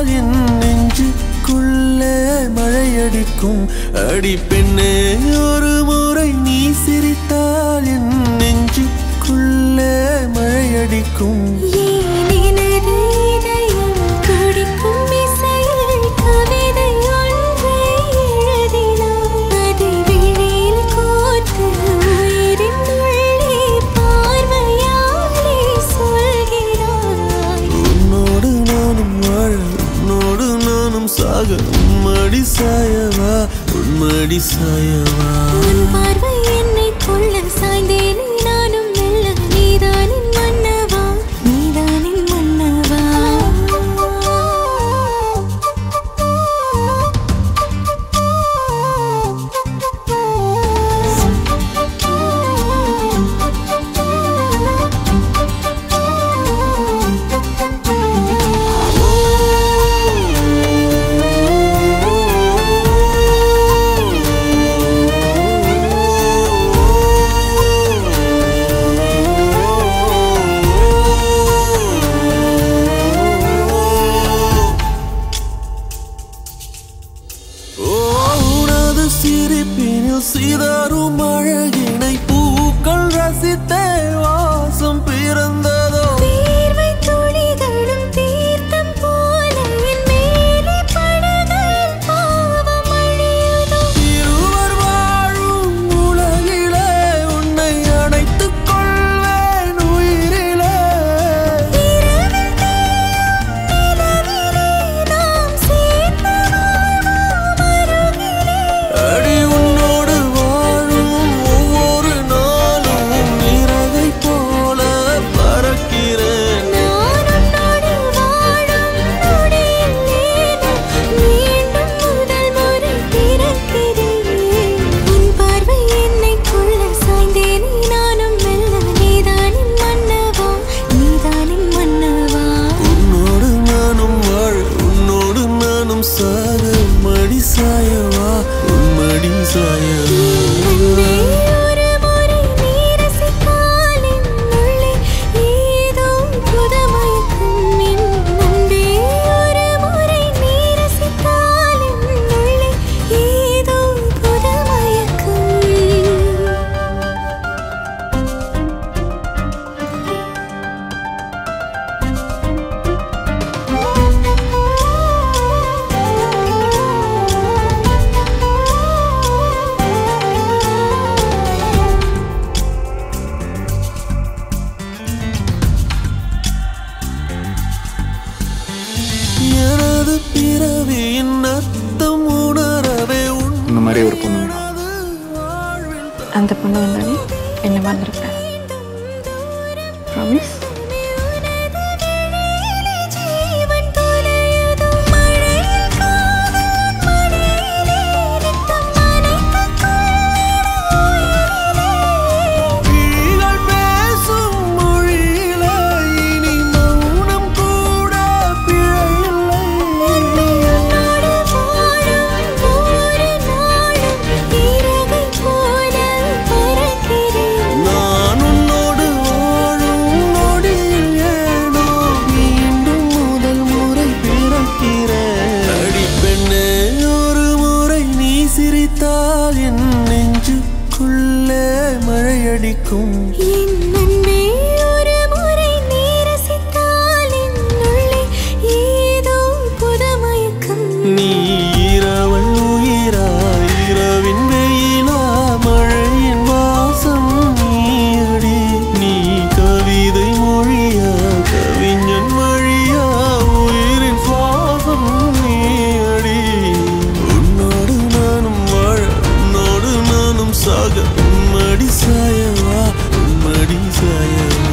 என் நெஞ்சுக்குள்ளே மழையடிக்கும் அடி பெண்ணே ஒரு முறை நீ சிரித்தால் என் நெஞ்சுக்குள்ளே மழையடிக்கும் ஏன் எனது இதயம் துடிக்கும் இசையில் கவிதை ஒன்றை எழுதினாய். அதை விழியில் கோர்த்து உயிரின் உள்ளே பார்வையாலே சொல்கிறாய். உன்னோடு நானும் வாழ உன்னோடு நானும் சாக உன்மடி சாயவா உன்மடி சாயவா உன் பார்வை என்னை கொள்ள சாய்ந்தேனே நானும் மெல்ல நீதானின் மன்னவா நீதானின் மன்னவா ஓ, உனது சிரிப்பினில் சிதறும் அழகினை பூக்கள் ரசித்தே வாசம் பிறந்ததோ தீர்வை துளிகளும் தீர்த்தம் போல என் மேலே படுகையில் பாவம் அழியுதோ இருவர் வாழும் உலகிலே உன்னை அணைத்துக் கொள்வேன் உயிரிலே இரவில் தேயும் நிலவிலே நாம் சேர்ந்து வாழ்வோம் அருகிலே அடி உன்னோடு வாழும் ஒவ்வொரு நாளும் நிறவை போல பறக்கிறேன் நான் உன்னோடு வாழும் நொடியில் ஏனோ மீண்டும் முதல் முறை பிறக்கிறேன் உன் பார்வை என்னை கொள்ள சாய்ந்தேனே நானும் மெல்ல நீதானின் மன்னவா நீதானின் மன்னவா உன்னோடு நானும் வாழ உன்னோடு நானும் சாக மடி சாயவா உன் மடி சாயவா அன்பே ஒரு முறை நீ ரசித்தால் என் உள்ளே ஏதோ புது மயக்கம் என் அன்பே ஒரு முறை நீ ரசித்தால் என் உள்ளே ஏதோ புது மயக்கம் எனது பிறவியின் அர்த்தம் உணரவே இந்த மாதிரி ஒரு பொண்ணு வேணும் வாழ்வில் அந்த பொண்ணு வந்தாலே என்ன மறந்துருப்பேன் ப்ராமிஸ் ஜீவன் தொலையுதோ மழையில் காதல் மடியிலே நித்தம் நனைத்துக் விழிகள் பேசும் மொழியிலே இனி மௌனம் கூட பிழையில்லை உன்னோடு வாழும் ஒவ்வொரு நாளும் இறகை போல பறக்கிறேன் நான் உன்னோடு வாழும் நொடியில் ஏனோ மீண்டும் முதல் முறை பிறக்கிறேன் அடி பெண்ணே ஒரு முறை நீ சிரித்தால் என் நெஞ்சுக்குள்ளே மழையடிக்கும் என் அன்பே ஒரு முறை நீ ரசித்தால் என் உள்ளே ஏதோ புது மயக்கம் நீ இரவல் உயிரா இரவின் வெயிலா மழையின் வாசம் நீயடி நீ கவிதை மொழியா கவிஞன் மொழியா உயிரின் சுவாசம் நீயடி உன்னோடு நானும் வாழ உன்னோடு நானும் சாக உன்மடி சாயவா உன்மடி சாயவா